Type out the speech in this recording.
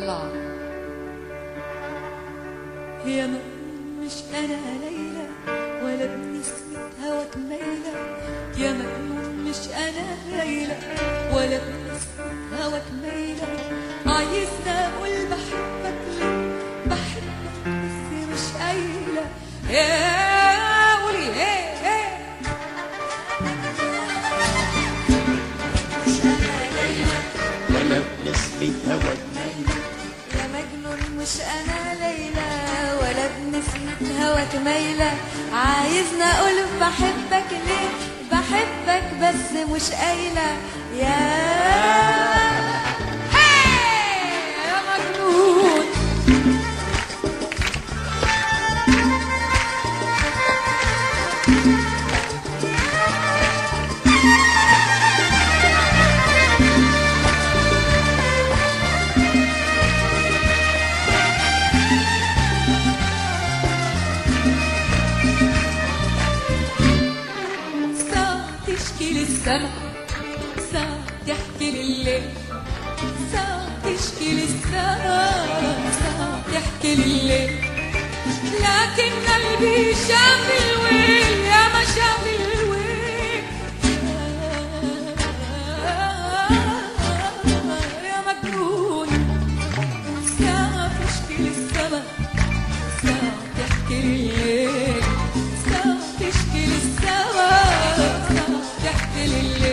الله يا ما مش انا ليلى ولا بنسمة هواك ميلة يا مجنون مش انا ليلى ولا بنسمة هواك ميلة عايزنا اقول بحبك ليه بحبك بس مش قايلة يا قولي ايه ايه ولا بنسمة هواك يا مجنون مش انا ليلى ولا بنسمة هواك ميلة عايزنا اقول بحبك ليه بحبك بس مش قايلة يا هاي يا مجنون ساعة تشكي للسما ساعة تحكي لليل ساعة تشكي للسما ساعة تحكي لليل لكن قلبي شاف الويل يا ما شاف الويل يا مجنون ساعة تشكي للسما ساعة تحكي لليل ساعة تشكي للسما ساعة تحكي لليل